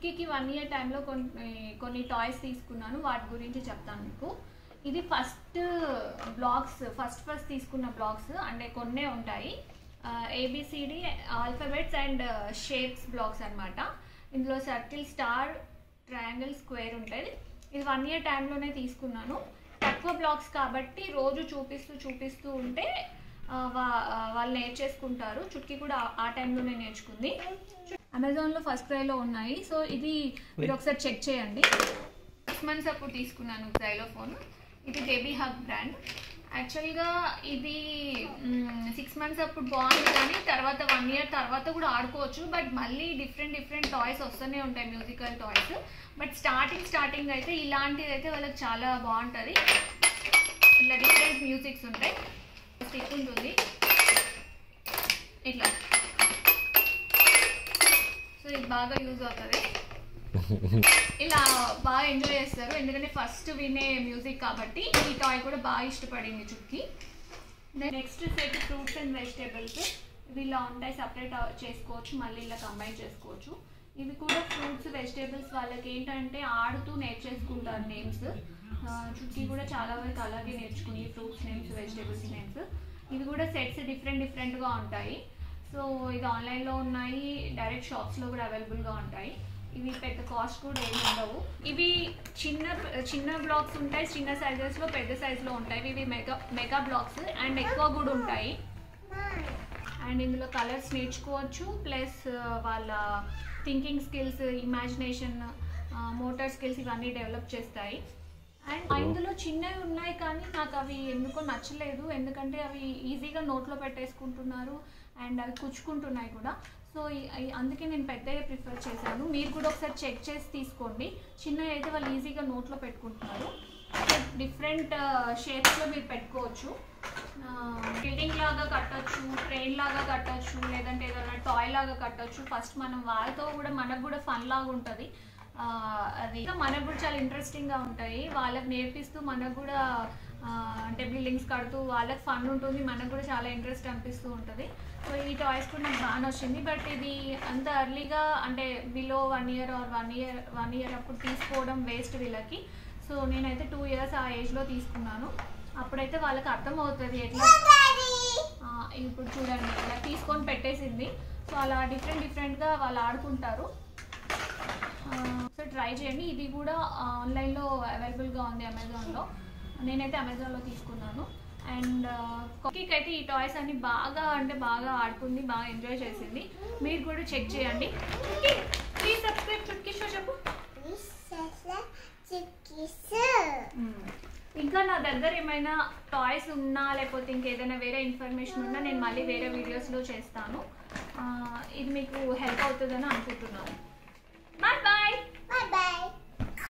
చుట్కీకి one year టైంలో కొన్ని కొన్ని టాయ్స్ తీసుకున్నాను వాటి గురించి చెప్తాను మీకు ఇది ఫస్ట్ బ్లాగ్స్ ఫస్ట్ ఫస్ట్ తీసుకున్న బ్లాగ్స్ అంటే కొన్నే ఉంటాయి A B C D alphabets and shapes blocks అన్నమాట ఇందులో సర్కిల్ స్టార్ ట్రయాంగిల్ స్క్వేర్ ఉంటుంది ఇది వన్ ఇయర్ టైంలోనే తీసుకున్నాను తక్కువ బ్లాగ్స్ కాబట్టి రోజు చూపిస్తూ చూపిస్తూ ఉంటే ఆ, వా- ఆ, వాళ్ళు నేర్చేసుకుంటారు చుట్కీ కూడా ఆ- ఆ టైంలోనే నేర్చుకుంది అమెజాన్లో ఫస్ట్ క్రైలో ఉన్నాయి సో ఇది మీరు ఒకసారి చెక్ చేయండి సిక్స్ మంత్స్ అప్పుడు తీసుకున్నాను జైలోఫోన్ ఇది బేబీ హగ్ బ్రాండ్ యాక్చువల్గా ఇది సిక్స్ మంత్స్ అప్పుడు బాగుంది కానీ తర్వాత వన్ ఇయర్ తర్వాత కూడా ఆడుకోవచ్చు బట్ మళ్ళీ డిఫరెంట్ డిఫరెంట్ టాయ్స్ వస్తూనే ఉంటాయి musical toys but starting starting అయితే ఇలాంటిది అయితే వాళ్ళకి చాలా బాగుంటుంది ఇట్లా డిఫరెంట్ మ్యూజిక్స్ ఉంటాయి స్టిక్ ఉంటుంది ఇట్లా సో ఇది బాగా యూజ్ అవుతుంది ఇలా బాగా ఎంజాయ్ చేస్తారు ఎందుకంటే ఫస్ట్ వినే మ్యూజిక్ కాబట్టి ఈ టాయ్ కూడా బాగా ఇష్టపడింది Chukki next set fruits and vegetables ఇవి ఇలా ఉంటాయి సపరేట్ చేసుకోవచ్చు మళ్ళీ ఇలా కంబైన్ చేసుకోవచ్చు ఇవి కూడా ఫ్రూట్స్ వెజిటేబుల్స్ వాళ్ళకి ఏంటంటే ఆడుతూ నేర్చేసుకుంటారు నేమ్స్ చుక్కి కూడా చాలా వరకు అలాగే నేర్చుకుంది ఫ్రూట్స్ నేమ్స్ వెజిటేబుల్స్ నేమ్స్ ఇవి కూడా సెట్స్ డిఫరెంట్ డిఫరెంట్గా ఉంటాయి సో ఇది ఆన్లైన్లో ఉన్నాయి డైరెక్ట్ షాప్స్లో కూడా అవైలబుల్గా ఉంటాయి ఇవి పెద్ద కాస్ట్ కూడా ఏమి ఉండవు ఇవి చిన్న చిన్న బ్లాక్స్ ఉంటాయి చిన్న సైజెస్లో పెద్ద సైజులో ఉంటాయి ఇవి మెగా మెగా బ్లాక్స్ అండ్ ఎక్కువ కూడా ఉంటాయి అండ్ ఇందులో కలర్స్ నేర్చుకోవచ్చు ప్లస్ వాళ్ళ thinking skills imagination motor skills ఇవన్నీ డెవలప్ చేస్తాయి అండ్ ఇందులో చిన్నవి ఉన్నాయి కానీ నాకు అవి ఎందుకో నచ్చలేదు ఎందుకంటే అవి ఈజీగా నోట్లో పెట్టేసుకుంటున్నారు అండ్ అవి కుచ్చుకుంటున్నాయి కూడా సో ఈ- ఈ- అందుకే నేను పెద్దగా ప్రిఫర్ చేశాను మీరు కూడా ఒకసారి చెక్ చేసి తీసుకోండి చిన్నవి అయితే వాళ్ళు ఈజీగా నోట్లో పెట్టుకుంటున్నారు డిఫరెంట్ షేప్స్లో మీరు పెట్టుకోవచ్చు బిల్డింగ్ లాగా కట్టొచ్చు ట్రైన్ లాగా కట్టొచ్చు లేదంటే ఏదైనా టాయ్ లాగా కట్టొచ్చు ఫస్ట్ మనం వాళ్ళతో కూడా మనకు కూడా ఫన్ లాగా ఉంటుంది ఆ, అది ఇంకా మనకు కూడా చాలా ఇంట్రెస్టింగ్గా ఉంటాయి వాళ్ళకి నేర్పిస్తూ మనకు కూడా ఆ, అంటే బిల్డింగ్స్ కడుతూ వాళ్ళకి ఫన్ ఉంటుంది మనకు కూడా చాలా ఇంట్రెస్ట్ అనిపిస్తూ ఉంటుంది సో ఈ టాయ్స్ కూడా నాకు బాగా నచ్చింది బట్ ఇది అంత ఎర్లీగా అంటే below one year or one year one year అప్పుడు తీసుకోవడం వేస్ట్ వీళ్ళకి సో నేనైతే టూ ఇయర్స్ ఆ ఏజ్లో తీసుకున్నాను అప్పుడైతే వాళ్ళకి అర్థమవుతుంది ఎట్లా ఆ, ఇప్పుడు చూడండి ఇలా తీసుకొని పెట్టేసింది సో అలా డిఫరెంట్ డిఫరెంట్గా వాళ్ళు ఆడుకుంటారు ఆ, సో ట్రై చేయండి ఇది కూడా ఆన్లైన్లో అవైలబుల్గా ఉంది అమెజాన్లో నేనైతే అమెజాన్లో తీసుకున్నాను అండ్ కుక్కీకి అయితే ఈ టాయ్స్ అన్ని బాగా అంటే బాగా ఆడుకుంది బాగా ఎంజాయ్ చేసింది మీరు కూడా చెక్ చేయండి ప్లీజ్ సబ్స్క్రైబ్ చుట్కీ షో చెప్పు మ్మ్. ఇంకా నా దగ్గర ఏమైనా టాయ్స్ ఉన్నా లేకపోతే ఇంకేదైనా వేరే ఇన్ఫర్మేషన్ ఉన్నా నేను మళ్ళీ వేరే వీడియోస్లో చేస్తాను ఆ, ఇది మీకు హెల్ప్ అవుతుందని అనుకుంటున్నాను